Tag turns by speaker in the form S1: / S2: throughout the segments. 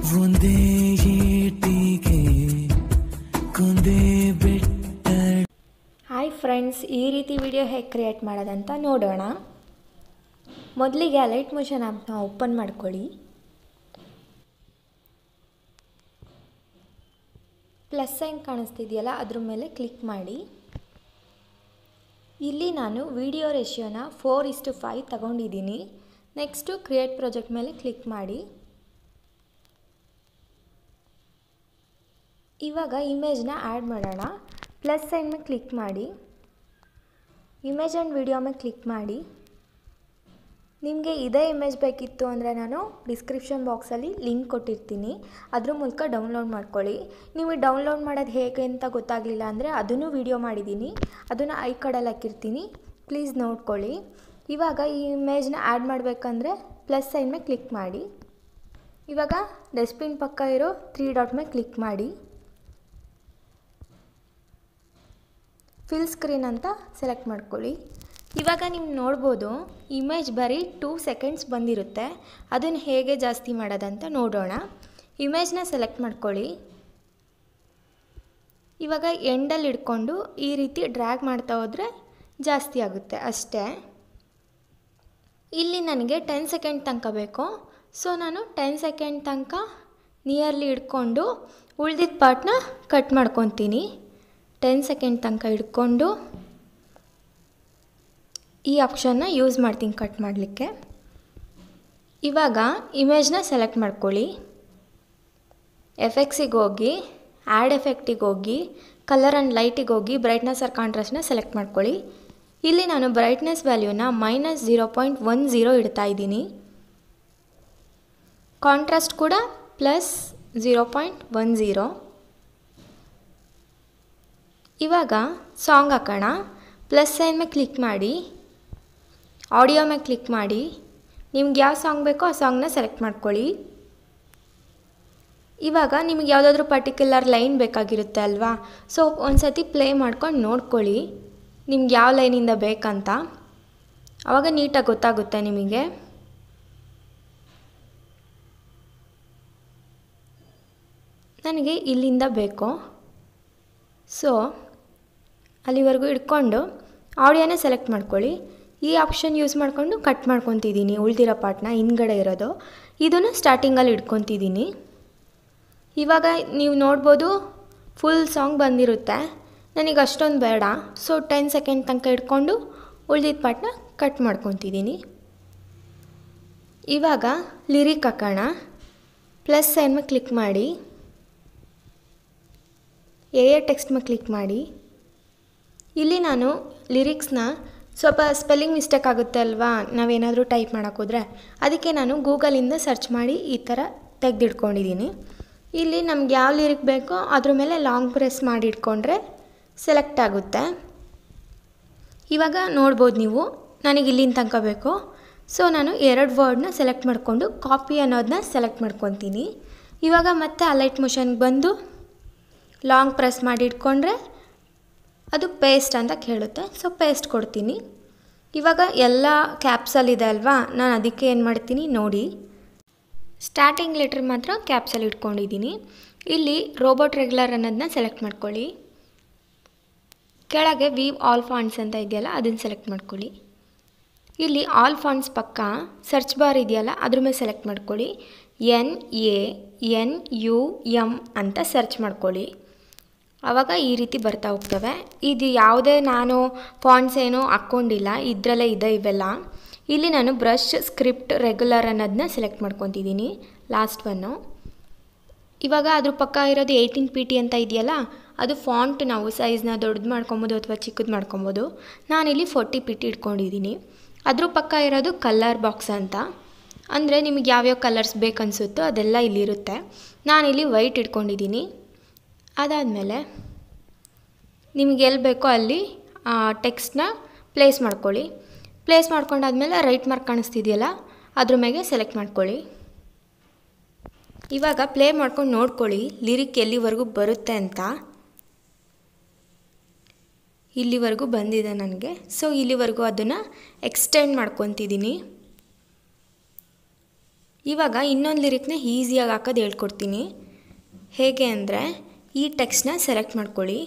S1: ಒಂದೇ ಏಟಿಗೆ ಕೊಂದೇ ಬೆಟ್ಟ
S2: hi friends ಈ ರೀತಿ ವಿಡಿಯೋ ಹೇಗೆ ಕ್ರಿಯೇಟ್ ಮಾಡೋದಂತ ನೋಡೋಣ ಮೊದಲಿಗೆ ಅಲೈಟ್ ಮೋಷನ್ ಆ್ಯಪ್ನ ಓಪನ್ ಮಾಡ್ಕೊಳ್ಳಿ ಪ್ಲಸ್ ಸೈನ್ ಕಾಣಿಸ್ತಿದೆಯಲ್ಲ ಅದ್ರ ಮೇಲೆ ಕ್ಲಿಕ್ ಮಾಡಿ ಇಲ್ಲಿ ನಾನು ವಿಡಿಯೋ ರೇಷಿಯೋನ ಫೋರ್ ಇಸ್ಟು ಫೈವ್ ತಗೊಂಡಿದ್ದೀನಿ ನೆಕ್ಸ್ಟು ಕ್ರಿಯೇಟ್ ಪ್ರಾಜೆಕ್ಟ್ ಮೇಲೆ ಕ್ಲಿಕ್ ಮಾಡಿ ಇವಾಗ ಇಮೇಜ್ನ ಆ್ಯಡ್ ಮಾಡೋಣ ಪ್ಲಸ್ ಸೈನ್ ಮೇಲೆ ಕ್ಲಿಕ್ ಮಾಡಿ ಇಮೇಜ್ ಆ್ಯಂಡ್ ವಿಡಿಯೋ ಮೇಲೆ ಕ್ಲಿಕ್ ಮಾಡಿ ನಿಮಗೆ ಇದೇ ಇಮೇಜ್ ಬೇಕಿತ್ತು ಅಂದರೆ ನಾನು ಡಿಸ್ಕ್ರಿಪ್ಷನ್ ಬಾಕ್ಸಲ್ಲಿ ಲಿಂಕ್ ಕೊಟ್ಟಿರ್ತೀನಿ ಅದ್ರ ಮೂಲಕ ಡೌನ್ಲೋಡ್ ಮಾಡ್ಕೊಳ್ಳಿ ನೀವು ಡೌನ್ಲೋಡ್ ಮಾಡೋದು ಹೇಗೆ ಅಂತ ಗೊತ್ತಾಗಲಿಲ್ಲ ಅಂದರೆ ಅದನ್ನು ವಿಡಿಯೋ ಮಾಡಿದ್ದೀನಿ ಅದನ್ನು ಐ ಕಾರ್ಡಲ್ಲಿ ಹಾಕಿರ್ತೀನಿ ಪ್ಲೀಸ್ ನೋಡ್ಕೊಳ್ಳಿ ಇವಾಗ ಈ ಇಮೇಜ್ನ ಆ್ಯಡ್ ಮಾಡಬೇಕಂದ್ರೆ ಪ್ಲಸ್ ಸೈನ್ ಮೇಲೆ ಕ್ಲಿಕ್ ಮಾಡಿ ಇವಾಗ ಡಸ್ಟ್ಬಿನ್ ಪಕ್ಕ ಇರೋ ತ್ರೀ ಡಾಟ್ ಮೇಲೆ ಕ್ಲಿಕ್ ಮಾಡಿ ಫಿಲ್ ಸ್ಕ್ರೀನ್ ಅಂತ ಸೆಲೆಕ್ಟ್ ಮಾಡ್ಕೊಳ್ಳಿ ಇವಾಗ ನೀವು ನೋಡ್ಬೋದು ಇಮೇಜ್ ಬರೀ ಟೂ ಸೆಕೆಂಡ್ಸ್ ಬಂದಿರುತ್ತೆ ಅದನ್ನು ಹೇಗೆ ಜಾಸ್ತಿ ಮಾಡೋದಂತ ನೋಡೋಣ ಇಮೇಜ್ನ ಸೆಲೆಕ್ಟ್ ಮಾಡ್ಕೊಳ್ಳಿ ಇವಾಗ ಎಂಡಲ್ಲಿ ಇಟ್ಕೊಂಡು ಈ ರೀತಿ ಡ್ರ್ಯಾಗ್ ಮಾಡ್ತಾ ಹೋದರೆ ಜಾಸ್ತಿ ಆಗುತ್ತೆ ಅಷ್ಟೇ ಇಲ್ಲಿ ನನಗೆ ಟೆನ್ ಸೆಕೆಂಡ್ ತನಕ ಬೇಕು ಸೊ ನಾನು ಟೆನ್ ಸೆಕೆಂಡ್ ತನಕ ನಿಯರ್ಲಿ ಇಟ್ಕೊಂಡು ಉಳ್ದಿದ್ದ ಪಾರ್ಟ್ನ ಕಟ್ ಮಾಡ್ಕೊತೀನಿ ಟೆನ್ ಸೆಕೆಂಡ್ ತನಕ ಇಟ್ಕೊಂಡು ಈ ಆಪ್ಷನ್ನ ಯೂಸ್ ಮಾಡ್ತೀನಿ ಕಟ್ ಮಾಡಲಿಕ್ಕೆ ಇವಾಗ ಇಮೇಜ್ನ ಸೆಲೆಕ್ಟ್ ಮಾಡ್ಕೊಳ್ಳಿ ಎಫೆಕ್ಟ್ಸಿಗೆ ಹೋಗಿ ಆ್ಯಡ್ ಎಫೆಕ್ಟಿಗೆ ಹೋಗಿ ಕಲರ್ ಆ್ಯಂಡ್ ಲೈಟಿಗೆ ಹೋಗಿ ಬ್ರೈಟ್ನೆಸ್ ಆರ್ ಕಾಂಟ್ರಾಸ್ಟ್ನ ಸೆಲೆಕ್ಟ್ ಮಾಡ್ಕೊಳ್ಳಿ ಇಲ್ಲಿ ನಾನು ಬ್ರೈಟ್ನೆಸ್ ವ್ಯಾಲ್ಯೂನ minus zero point one zero ಇಡ್ತಾ ಇದ್ದೀನಿ ಕಾಂಟ್ರಾಸ್ಟ್ ಕೂಡ plus zero point one zero ಇವಾಗ ಸಾಂಗ್ ಹಾಕೋಣ ಪ್ಲಸ್ ಸೈನ್ ಮೇಲೆ ಕ್ಲಿಕ್ ಮಾಡಿ ಆಡಿಯೋ ಮೇಲೆ ಕ್ಲಿಕ್ ಮಾಡಿ ನಿಮ್ಗೆ ಯಾವ ಸಾಂಗ್ ಬೇಕೋ ಆ ಸಾಂಗ್ನ ಸೆಲೆಕ್ಟ್ ಮಾಡ್ಕೊಳ್ಳಿ ಇವಾಗ ನಿಮಗೆ ಯಾವುದಾದ್ರೂ ಪರ್ಟಿಕ್ಯುಲರ್ ಲೈನ್ ಬೇಕಾಗಿರುತ್ತೆ ಅಲ್ವಾ ಸೊ ಒಂದು ಸತಿ ಪ್ಲೇ ಮಾಡ್ಕೊಂಡು ನೋಡ್ಕೊಳ್ಳಿ ನಿಮ್ಗೆ ಯಾವ ಲೈನಿಂದ ಬೇಕಂತ ಆವಾಗ ನೀಟಾಗಿ ಗೊತ್ತಾಗುತ್ತೆ ನಿಮಗೆ ನನಗೆ ಇಲ್ಲಿಂದ ಬೇಕು ಸೊ ಅಲ್ಲಿವರೆಗೂ ಇಟ್ಕೊಂಡು ಆಡಿಯೋನ ಸೆಲೆಕ್ಟ್ ಮಾಡ್ಕೊಳ್ಳಿ ಈ ಆಪ್ಷನ್ ಯೂಸ್ ಮಾಡಿಕೊಂಡು ಕಟ್ ಮಾಡ್ಕೊತಿದ್ದೀನಿ ಉಳ್ದಿರೋ ಪಾರ್ಟ್ನ ಹಿಂದ್ಗಡೆ ಇರೋದು ಇದನ್ನು ಸ್ಟಾರ್ಟಿಂಗಲ್ಲಿ ಇಟ್ಕೊತಿದ್ದೀನಿ ಇವಾಗ ನೀವು ನೋಡ್ಬೋದು ಫುಲ್ ಸಾಂಗ್ ಬಂದಿರುತ್ತೆ ನನಗೆ ಅಷ್ಟೊಂದು ಬೇಡ ಸೊ ಟೆನ್ ಸೆಕೆಂಡ್ ತನಕ ಇಟ್ಕೊಂಡು ಉಳ್ದಿದ್ದ ಪಾರ್ಟ್ನ ಕಟ್ ಮಾಡ್ಕೊತಿದ್ದೀನಿ ಇವಾಗ ಲಿರಿಕ್ ಹಾಕೋಣ ಪ್ಲಸ್ ಸೈನ್ ಮೇಲೆ ಕ್ಲಿಕ್ ಮಾಡಿ ಎ ಎ ಟೆಕ್ಸ್ಟ್ ಮೇಲೆ ಕ್ಲಿಕ್ ಮಾಡಿ ಇಲ್ಲಿ ನಾನು ಲಿರಿಕ್ಸ್ನ ಸ್ವಲ್ಪ ಸ್ಪೆಲ್ಲಿಂಗ್ ಮಿಸ್ಟೇಕ್ ಆಗುತ್ತೆ ಅಲ್ವಾ ನಾವೇನಾದರೂ ಟೈಪ್ ಮಾಡೋಕ್ಕೋದ್ರೆ ಅದಕ್ಕೆ ನಾನು ಗೂಗಲಿಂದ ಸರ್ಚ್ ಮಾಡಿ ಈ ಥರ ತೆಗೆದಿಟ್ಕೊಂಡಿದ್ದೀನಿ ಇಲ್ಲಿ ನಮ್ಗೆ ಯಾವ ಲಿರಿಕ್ ಬೇಕೋ ಅದ್ರ ಮೇಲೆ ಲಾಂಗ್ ಪ್ರೆಸ್ ಮಾಡಿ ಇಟ್ಕೊಂಡ್ರೆ ಸೆಲೆಕ್ಟ್ ಆಗುತ್ತೆ ಇವಾಗ ನೋಡ್ಬೋದು ನೀವು ನನಗೆ ಇಲ್ಲಿನ ತನಕ ಬೇಕು ಸೊ ನಾನು ಎರಡು ವರ್ಡ್ನ ಸೆಲೆಕ್ಟ್ ಮಾಡಿಕೊಂಡು ಕಾಪಿ ಅನ್ನೋದನ್ನ ಸೆಲೆಕ್ಟ್ ಮಾಡ್ಕೊತೀನಿ ಇವಾಗ ಮತ್ತೆ ಅಲೈಟ್ ಮೋಷನ್ಗೆ ಬಂದು ಲಾಂಗ್ ಪ್ರೆಸ್ ಮಾಡಿ ಇಟ್ಕೊಂಡ್ರೆ ಅದು ಪೇಸ್ಟ್ ಅಂತ ಕೇಳುತ್ತೆ ಸೊ ಪೇಸ್ಟ್ ಕೊಡ್ತೀನಿ ಇವಾಗ ಎಲ್ಲ ಕ್ಯಾಪ್ಸಲ್ಲಿದೆ ಅಲ್ವಾ ನಾನು ಅದಕ್ಕೆ ಏನು ಮಾಡ್ತೀನಿ ನೋಡಿ ಸ್ಟಾರ್ಟಿಂಗ್ ಲೆಟ್ರ್ ಮಾತ್ರ ಕ್ಯಾಪ್ಸಲ್ಲಿ ಇಟ್ಕೊಂಡಿದ್ದೀನಿ ಇಲ್ಲಿ ರೋಬೋಟ್ ರೆಗ್ಯುಲರ್ ಅನ್ನೋದನ್ನ ಸೆಲೆಕ್ಟ್ ಮಾಡ್ಕೊಳ್ಳಿ ಕೆಳಗೆ ವೀವ್ ಆಲ್ ಫಾಂಟ್ಸ್ ಅಂತ ಇದೆಯಲ್ಲ ಅದನ್ನು ಸೆಲೆಕ್ಟ್ ಮಾಡ್ಕೊಳ್ಳಿ ಇಲ್ಲಿ ಆಲ್ ಫಾಂಟ್ಸ್ ಪಕ್ಕ ಸರ್ಚ್ ಬಾರ್ ಇದೆಯಲ್ಲ ಅದ್ರ ಮೇಲೆ ಸೆಲೆಕ್ಟ್ ಮಾಡ್ಕೊಳ್ಳಿ N A N U M ಅಂತ ಸರ್ಚ್ ಮಾಡ್ಕೊಳ್ಳಿ ಆವಾಗ ಈ ರೀತಿ ಬರ್ತಾ ಹೋಗ್ತವೆ ಇದು ಯಾವುದೇ ನಾನು ಫಾಂಟ್ಸ್ ಏನೂ ಹಾಕ್ಕೊಂಡಿಲ್ಲ ಇದರಲ್ಲೇ ಇದೆ ಇವೆಲ್ಲ ಇಲ್ಲಿ ನಾನು ಬ್ರಷ್ ಸ್ಕ್ರಿಪ್ಟ್ ರೆಗ್ಯುಲರ್ ಅನ್ನೋದನ್ನ ಸೆಲೆಕ್ಟ್ ಮಾಡ್ಕೊತಿದ್ದೀನಿ ಲಾಸ್ಟ್ ಒನ್ನು ಇವಾಗ ಅದ್ರ ಪಕ್ಕ ಇರೋದು ಏಯ್ಟೀನ್ ಪಿ ಟಿ ಅಂತ ಇದೆಯಲ್ಲ ಅದು ಫಾಂಟ್ ನಾವು ಸೈಜ್ನ ದೊಡ್ಡದು ಮಾಡ್ಕೊಬೋದು ಅಥವಾ ಚಿಕ್ಕದು ಮಾಡ್ಕೊಬೋದು ನಾನಿಲ್ಲಿ ಫೋರ್ಟಿ ಪಿ ಟಿ ಇಟ್ಕೊಂಡಿದ್ದೀನಿ ಅದ್ರ ಪಕ್ಕ ಇರೋದು ಕಲರ್ ಬಾಕ್ಸ್ ಅಂತ ಅಂದರೆ ನಿಮಗೆ ಯಾವ್ಯಾವ ಕಲರ್ಸ್ ಬೇಕನ್ಸುತ್ತೋ ಅದೆಲ್ಲ ಇಲ್ಲಿರುತ್ತೆ ನಾನಿಲ್ಲಿ ವೈಟ್ ಇಟ್ಕೊಂಡಿದ್ದೀನಿ ಅದಾದಮೇಲೆ ನಿಮಗೆ ಎಲ್ಲಿ ಬೇಕೋ ಅಲ್ಲಿ ಟೆಕ್ಸ್ಟ್ನ ಪ್ಲೇಸ್ ಮಾಡ್ಕೊಳ್ಳಿ ಪ್ಲೇಸ್ ಮಾಡ್ಕೊಂಡಾದ್ಮೇಲೆ ರೈಟ್ ಮಾರ್ಕ್ ಕಾಣಿಸ್ತಿದೆಯಲ್ಲ ಅದ್ರ ಮೇಲೆ ಸೆಲೆಕ್ಟ್ ಮಾಡ್ಕೊಳ್ಳಿ ಇವಾಗ ಪ್ಲೇ ಮಾಡ್ಕೊಂಡು ನೋಡ್ಕೊಳ್ಳಿ ಲಿರಿಕ್ ಎಲ್ಲಿವರೆಗೂ ಬರುತ್ತೆ ಅಂತ ಇಲ್ಲಿವರೆಗೂ ಬಂದಿದೆ ನನಗೆ ಸೊ ಇಲ್ಲಿವರೆಗೂ ಅದನ್ನು ಎಕ್ಸ್ಟೆಂಡ್ ಮಾಡ್ಕೊತಿದ್ದೀನಿ ಇವಾಗ ಇನ್ನೊಂದು ಲಿರಿಕ್ನ ಈಸಿಯಾಗಿ ಹಾಕೋದು ಹೇಳ್ಕೊಡ್ತೀನಿ ಹೇಗೆ ಅಂದರೆ ಈ ಟೆಕ್ಸ್ಟ್ನ ಸೆಲೆಕ್ಟ್ ಮಾಡ್ಕೊಳ್ಳಿ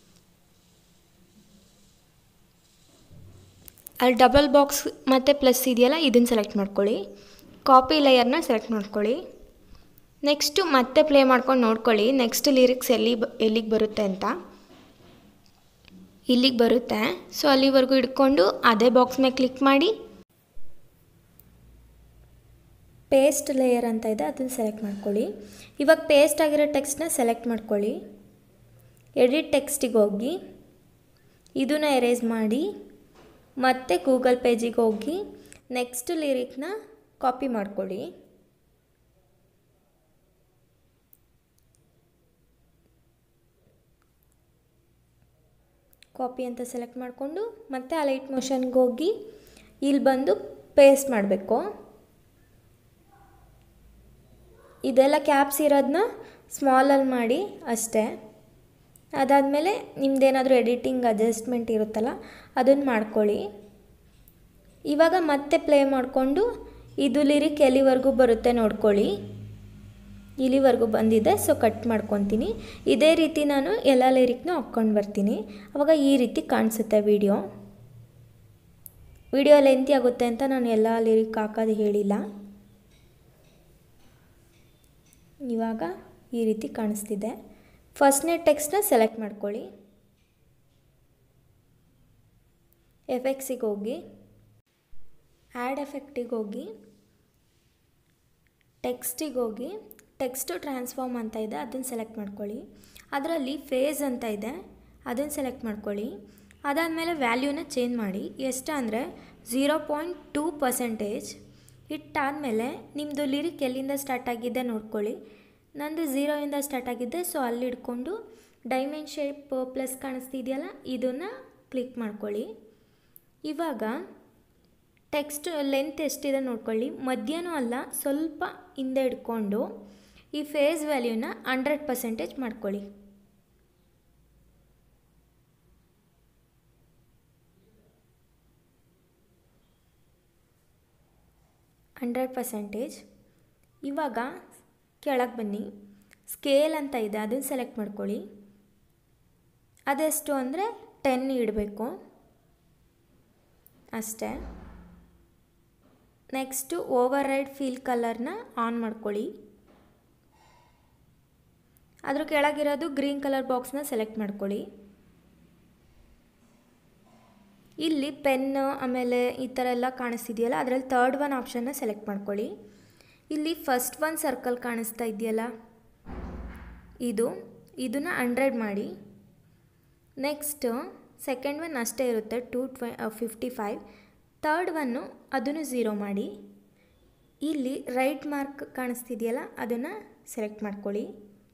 S2: ಅಲ್ಲಿ ಡಬಲ್ ಬಾಕ್ಸ್ ಮತ್ತು ಪ್ಲಸ್ ಇದೆಯಲ್ಲ ಇದನ್ನು ಸೆಲೆಕ್ಟ್ ಮಾಡ್ಕೊಳ್ಳಿ ಕಾಪಿ ಲೇಯರ್ನ ಸೆಲೆಕ್ಟ್ ಮಾಡ್ಕೊಳ್ಳಿ ನೆಕ್ಸ್ಟು ಮತ್ತೆ ಪ್ಲೇ ಮಾಡ್ಕೊಂಡು ನೋಡ್ಕೊಳ್ಳಿ ನೆಕ್ಸ್ಟ್ ಲಿರಿಕ್ಸ್ ಎಲ್ಲಿ ಬ ಎಲ್ಲಿಗೆ ಬರುತ್ತೆ ಅಂತ ಇಲ್ಲಿಗೆ ಬರುತ್ತೆ ಸೊ ಅಲ್ಲಿವರೆಗೂ ಇಟ್ಕೊಂಡು ಅದೇ ಬಾಕ್ಸ್ ಮೇಲೆ ಕ್ಲಿಕ್ ಮಾಡಿ ಪೇಸ್ಟ್ ಲೇಯರ್ ಅಂತ ಇದೆ ಅದನ್ನು ಸೆಲೆಕ್ಟ್ ಮಾಡ್ಕೊಳ್ಳಿ ಇವಾಗ ಪೇಸ್ಟ್ ಆಗಿರೋ ಟೆಕ್ಸ್ಟ್ನ ಸೆಲೆಕ್ಟ್ ಮಾಡ್ಕೊಳ್ಳಿ ಎಡಿಟ್ ಟೆಕ್ಸ್ಟಿಗೆ ಹೋಗಿ ಇದನ್ನ ಎರೇಸ್ ಮಾಡಿ ಮತ್ತೆ ಗೂಗಲ್ ಪೇಜಿಗೆ ಹೋಗಿ ನೆಕ್ಸ್ಟ್ ಲಿರಿಕ್ನ ಕಾಪಿ ಮಾಡ್ಕೊಳ್ಳಿ ಕಾಪಿ ಅಂತ ಸೆಲೆಕ್ಟ್ ಮಾಡಿಕೊಂಡು ಮತ್ತೆ ಆ ಲೈಟ್ ಮೋಷನ್ಗೆ ಹೋಗಿ ಇಲ್ಲಿ ಬಂದು ಪೇಸ್ಟ್ ಮಾಡಬೇಕು ಇದೆಲ್ಲ ಕ್ಯಾಪ್ಸ್ ಇರೋದನ್ನ ಸ್ಮಾಲಲ್ಲಿ ಮಾಡಿ ಅಷ್ಟೇ ಅದಾದಮೇಲೆ ನಿಮ್ಮದೇನಾದರೂ ಎಡಿಟಿಂಗ್ ಅಡ್ಜಸ್ಟ್ಮೆಂಟ್ ಇರುತ್ತಲ್ಲ ಅದನ್ನು ಮಾಡ್ಕೊಳ್ಳಿ ಇವಾಗ ಮತ್ತೆ ಪ್ಲೇ ಮಾಡಿಕೊಂಡು ಇದು ಲಿರಿಕ್ ಎಲ್ಲಿವರೆಗೂ ಬರುತ್ತೆ ನೋಡ್ಕೊಳ್ಳಿ ಇಲ್ಲಿವರೆಗೂ ಬಂದಿದೆ ಸೊ ಕಟ್ ಮಾಡ್ಕೊತೀನಿ ಇದೇ ರೀತಿ ನಾನು ಎಲ್ಲ ಲಿರಿಕ್ನ ಹಾಕ್ಕೊಂಡು ಬರ್ತೀನಿ ಅವಾಗ ಈ ರೀತಿ ಕಾಣಿಸುತ್ತೆ ವಿಡಿಯೋ ವಿಡಿಯೋ ಲೆಂತಿ ಆಗುತ್ತೆ ಅಂತ ನಾನು ಎಲ್ಲ ಲಿರಿಕ್ ಹಾಕೋದು ಹೇಳಿಲ್ಲ ಇವಾಗ ಈ ರೀತಿ ಕಾಣಿಸ್ತಿದೆ ಫಸ್ಟ್ನೇ ಟೆಕ್ಸ್ಟ್ನ ಸೆಲೆಕ್ಟ್ ಮಾಡ್ಕೊಳ್ಳಿ ಎಫೆಕ್ಟ್ಸಿಗೆ ಹೋಗಿ ಆ್ಯಡ್ ಎಫೆಕ್ಟಿಗೆ ಹೋಗಿ ಟೆಕ್ಸ್ಟಿಗೆ ಹೋಗಿ ಟೆಕ್ಸ್ಟು ಟ್ರಾನ್ಸ್ಫಾರ್ಮ್ ಅಂತ ಇದೆ ಅದನ್ನು ಸೆಲೆಕ್ಟ್ ಮಾಡ್ಕೊಳ್ಳಿ ಅದರಲ್ಲಿ ಫೇಸ್ ಅಂತ ಇದೆ ಅದನ್ನು ಸೆಲೆಕ್ಟ್ ಮಾಡ್ಕೊಳ್ಳಿ ಅದಾದಮೇಲೆ ವ್ಯಾಲ್ಯೂನ ಚೇಂಜ್ ಮಾಡಿ ಎಷ್ಟು ಅಂದರೆ ಝೀರೋ ಪಾಯಿಂಟ್ ಟೂ ಪರ್ಸೆಂಟೇಜ್ ಇಟ್ಟಾದಮೇಲೆ ನಿಮ್ಮದು ಲಿರಿಕ್ ಎಲ್ಲಿಂದ ಸ್ಟಾರ್ಟ್ ಆಗಿದೆ ನೋಡ್ಕೊಳ್ಳಿ ನಂದು ಝೀರೋಯಿಂದ ಸ್ಟಾರ್ಟ್ ಆಗಿದೆ ಸೊ ಅಲ್ಲಿ ಇಟ್ಕೊಂಡು ಡೈಮಂಡ್ ಶೇಪ್ ಪ್ಲಸ್ ಕಾಣಿಸ್ತಿದೆಯಲ್ಲ ಇದನ್ನು ಕ್ಲಿಕ್ ಮಾಡ್ಕೊಳ್ಳಿ ಇವಾಗ ಟೆಕ್ಸ್ಟ್ ಲೆಂತ್ ಎಷ್ಟಿದೆ ನೋಡ್ಕೊಳ್ಳಿ ಮಧ್ಯಾಹ್ನ ಅಲ್ಲ ಸ್ವಲ್ಪ ಹಿಂದೆ ಇಟ್ಕೊಂಡು ಈ ಫೇಸ್ ವ್ಯಾಲ್ಯೂನ ಹಂಡ್ರೆಡ್ ಪರ್ಸೆಂಟೇಜ್ ಮಾಡ್ಕೊಳ್ಳಿ ಹಂಡ್ರೆಡ್ ಪರ್ಸೆಂಟೇಜ್ ಇವಾಗ ಕೆಳಗೆ ಬನ್ನಿ ಸ್ಕೇಲ್ ಅಂತ ಇದೆ ಅದನ್ನು ಸೆಲೆಕ್ಟ್ ಮಾಡ್ಕೊಳ್ಳಿ ಅದೆಷ್ಟು ಅಂದರೆ ಟೆನ್ ಇಡಬೇಕು ಅಷ್ಟೇ ನೆಕ್ಸ್ಟು ಓವರ್ ರೈಡ್ ಫೀಲ್ ಕಲರ್ನ ಆನ್ ಮಾಡ್ಕೊಳ್ಳಿ ಅದ್ರ ಕೆಳಗಿರೋದು ಗ್ರೀನ್ ಕಲರ್ ಬಾಕ್ಸ್ನ ಸೆಲೆಕ್ಟ್ ಮಾಡ್ಕೊಳ್ಳಿ ಇಲ್ಲಿ ಪೆನ್ ಆಮೇಲೆ ಈ ಥರ ಎಲ್ಲ ಕಾಣಿಸ್ತಿದೆಯಲ್ಲ ಅದರಲ್ಲಿ ತರ್ಡ್ ಒನ್ ಆಪ್ಷನ್ನ ಸೆಲೆಕ್ಟ್ ಮಾಡ್ಕೊಳ್ಳಿ ಇಲ್ಲಿ ಫಸ್ಟ್ ಒನ್ ಸರ್ಕಲ್ ಕಾಣಿಸ್ತಾ ಇದೆಯಲ್ಲ ಇದು ಇದನ್ನು ಹಂಡ್ರೆಡ್ ಮಾಡಿ ನೆಕ್ಸ್ಟ್ ಸೆಕೆಂಡ್ ಒನ್ ಅಷ್ಟೇ ಇರುತ್ತೆ ಟು ಟ್ವೆ ಫಿಫ್ಟಿ ಫೈವ್ ತರ್ಡ್ ಒನ್ನು ಅದನ್ನು ಝೀರೋ ಮಾಡಿ ಇಲ್ಲಿ ರೈಟ್ ಮಾರ್ಕ್ ಕಾಣಿಸ್ತಿದೆಯಲ್ಲ ಅದನ್ನು ಸೆಲೆಕ್ಟ್ ಮಾಡ್ಕೊಳ್ಳಿ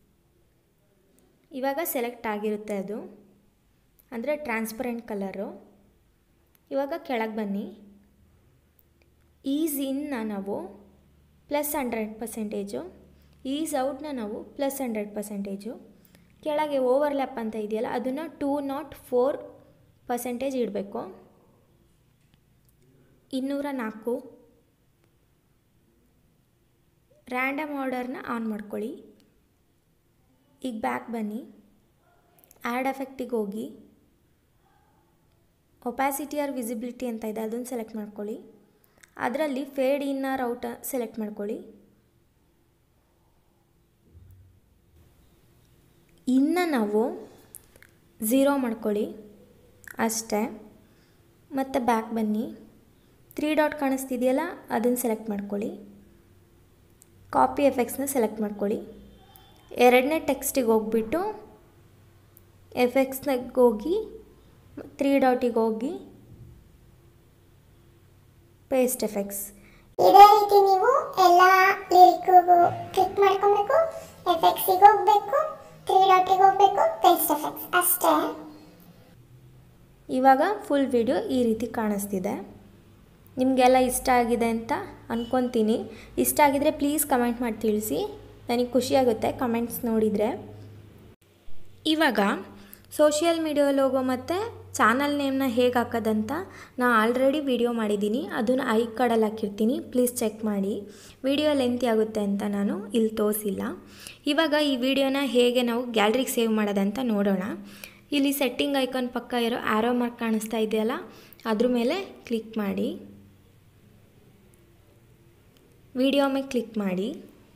S2: ಇವಾಗ ಸೆಲೆಕ್ಟ್ ಆಗಿರುತ್ತೆ ಅದು ಅಂದರೆ ಟ್ರಾನ್ಸ್ಪರೆಂಟ್ ಕಲರು ಇವಾಗ ಕೆಳಗೆ ಬನ್ನಿ ಈಸ್ ಇನ್ನ ನಾವು ಪ್ಲಸ್ ಹಂಡ್ರೆಡ್ ಪರ್ಸೆಂಟೇಜು ಈಸ್ ಔಟ್ನ ನಾವು ಪ್ಲಸ್ ಹಂಡ್ರೆಡ್ ಪರ್ಸೆಂಟೇಜು ಕೆಳಗೆ ಓವರ್ಲ್ಯಾಪ್ ಅಂತ ಇದೆಯಲ್ಲ ಅದನ್ನು ಟೂ ನಾಟ್ ಫೋರ್ ಪರ್ಸೆಂಟೇಜ್ ಇಡಬೇಕು ಇನ್ನೂರ ನಾಲ್ಕು ರ್ಯಾಂಡಮ್ ಆರ್ಡರ್ನ ಆನ್ ಮಾಡ್ಕೊಳ್ಳಿ ಈಗ ಬ್ಯಾಕ್ ಬನ್ನಿ ಆ್ಯಡ್ ಎಫೆಕ್ಟಿಗೆ ಹೋಗಿ ಒಪ್ಯಾಸಿಟಿ ಆರ್ ವಿಸಿಬಿಲಿಟಿ ಅಂತ ಇದೆ ಅದನ್ನು ಸೆಲೆಕ್ಟ್ ಮಾಡ್ಕೊಳ್ಳಿ ಅದರಲ್ಲಿ fade in or out select ಮಾಡ್ಕೊಳ್ಳಿ ಇನ್ನು ನಾವು ಝೀರೋ ಮಾಡ್ಕೊಳ್ಳಿ ಅಷ್ಟೇ ಮತ್ತು ಬ್ಯಾಕ್ ಬನ್ನಿ ತ್ರೀ ಡಾಟ್ ಕಾಣಿಸ್ತಿದೆಯಲ್ಲ ಅದನ್ನು ಸೆಲೆಕ್ಟ್ ಮಾಡ್ಕೊಳ್ಳಿ ಕಾಪಿ ಎಫೆಕ್ಟ್ಸ್ನ ಸೆಲೆಕ್ಟ್ ಮಾಡ್ಕೊಳ್ಳಿ ಎರಡನೇ ಟೆಕ್ಸ್ಟಿಗೆ ಹೋಗ್ಬಿಟ್ಟು ಎಫೆಕ್ಟ್ಸ್ನಾಗ ಹೋಗಿ ತ್ರೀ ಡಾಟಿಗೆ ಹೋಗಿ ಪೇಸ್ಟ್ ಎಫೆಕ್ಟ್ಸ್
S3: ಇದೇ ರೀತಿ ನೀವು ಎಲ್ಲ ಲಿರಿಕ್ಗೂ ಕ್ಲಿಕ್ ಮಾಡ್ಕೊಬೇಕು ಎಫೆಕ್ಟ್ಸಿಗೆ ಹೋಗಬೇಕು ತ್ರೀ ಡಾಟಿಗೆ ಹೋಗಬೇಕು ಪೇಸ್ಟ್ ಎಫೆಕ್ಟ್ಸ್ ಅಷ್ಟೇ
S2: ಇವಾಗ ಫುಲ್ ವಿಡಿಯೋ ಈ ರೀತಿ ಕಾಣಿಸ್ತಿದೆ ನಿಮಗೆಲ್ಲ ಇಷ್ಟ ಆಗಿದೆ ಅಂತ ಅಂದ್ಕೊತೀನಿ ಇಷ್ಟ ಆಗಿದರೆ ಪ್ಲೀಸ್ ಕಮೆಂಟ್ ಮಾಡಿ ತಿಳಿಸಿ ನನಗೆ ಖುಷಿಯಾಗುತ್ತೆ ಕಮೆಂಟ್ಸ್ ನೋಡಿದರೆ ಇವಾಗ ಸೋಷಿಯಲ್ ಮೀಡಿಯಾ ಲೋಗೋ ಮತ್ತು ಚಾನಲ್ ನೇಮ್ನ ಹೇಗೆ ಹಾಕೋದಂತ ನಾನು ಆಲ್ರೆಡಿ ವಿಡಿಯೋ ಮಾಡಿದ್ದೀನಿ ಅದನ್ನು ಐ ಕಾರ್ಡಲ್ಲಿ ಹಾಕಿರ್ತೀನಿ ಪ್ಲೀಸ್ ಚೆಕ್ ಮಾಡಿ ವಿಡಿಯೋ ಲೆಂತಿ ಆಗುತ್ತೆ ಅಂತ ನಾನು ಇಲ್ಲಿ ತೋರಿಸಿಲ್ಲ ಇವಾಗ ಈ ವಿಡಿಯೋನ ಹೇಗೆ ನಾವು ಗ್ಯಾಲ್ರಿಗೆ ಸೇವ್ ಮಾಡೋದಂತ ನೋಡೋಣ ಇಲ್ಲಿ ಸೆಟ್ಟಿಂಗ್ ಐಕಾನ್ ಪಕ್ಕ ಇರೋ ಆರೋ ಮಾರ್ಕ್ ಕಾಣಿಸ್ತಾ ಇದೆಯಲ್ಲ ಅದ್ರ ಮೇಲೆ ಕ್ಲಿಕ್ ಮಾಡಿ ವಿಡಿಯೋ ಮೇಲೆ ಕ್ಲಿಕ್ ಮಾಡಿ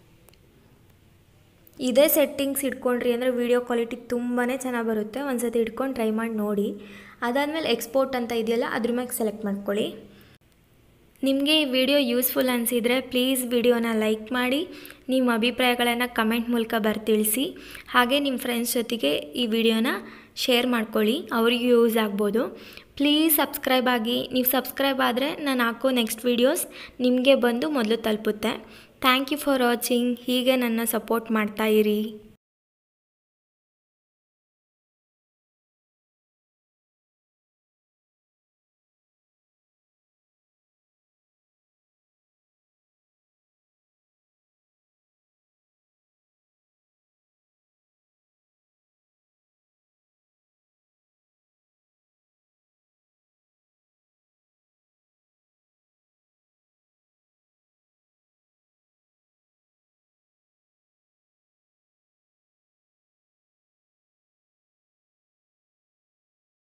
S2: ಇದೇ ಸೆಟ್ಟಿಂಗ್ಸ್ ಇಟ್ಕೊಂಡ್ರಿ ಅಂದರೆ ವೀಡಿಯೋ ಕ್ವಾಲಿಟಿ ತುಂಬಾ ಚೆನ್ನಾಗಿ ಬರುತ್ತೆ ಒಂದು ಸತಿ ಇಟ್ಕೊಂಡು ಟ್ರೈ ಮಾಡಿ ನೋಡಿ ಅದಾದಮೇಲೆ ಎಕ್ಸ್ಪೋರ್ಟ್ ಅಂತ ಇದೆಯಲ್ಲ ಅದ್ರ ಮೇಲೆ ಸೆಲೆಕ್ಟ್ ಮಾಡ್ಕೊಳ್ಳಿ ನಿಮಗೆ ಈ ವಿಡಿಯೋ ಯೂಸ್ಫುಲ್ ಅನಿಸಿದರೆ ಪ್ಲೀಸ್ ವಿಡಿಯೋನ ಲೈಕ್ ಮಾಡಿ ನಿಮ್ಮ ಅಭಿಪ್ರಾಯಗಳನ್ನು ಕಮೆಂಟ್ ಮೂಲಕ ಬರ್ತಿಳಿಸಿ ಹಾಗೆ ನಿಮ್ಮ ಫ್ರೆಂಡ್ಸ್ ಜೊತೆಗೆ ಈ ವಿಡಿಯೋನ ಶೇರ್ ಮಾಡ್ಕೊಳ್ಳಿ ಅವರಿಗೂ ಯೂಸ್ ಆಗ್ಬೋದು ಪ್ಲೀಸ್ ಸಬ್ಸ್ಕ್ರೈಬ್ ಆಗಿ ನೀವು ಸಬ್ಸ್ಕ್ರೈಬ್ ಆದರೆ ನಾನು ಹಾಕೋ ನೆಕ್ಸ್ಟ್ ವೀಡಿಯೋಸ್ ನಿಮಗೆ ಬಂದು ಮೊದಲು ತಲುಪುತ್ತೆ ಥ್ಯಾಂಕ್ ಯು ಫಾರ್ ವಾಚಿಂಗ್ ಹೀಗೆ ನನ್ನ ಸಪೋರ್ಟ್ ಮಾಡ್ತಾ ಇರಿ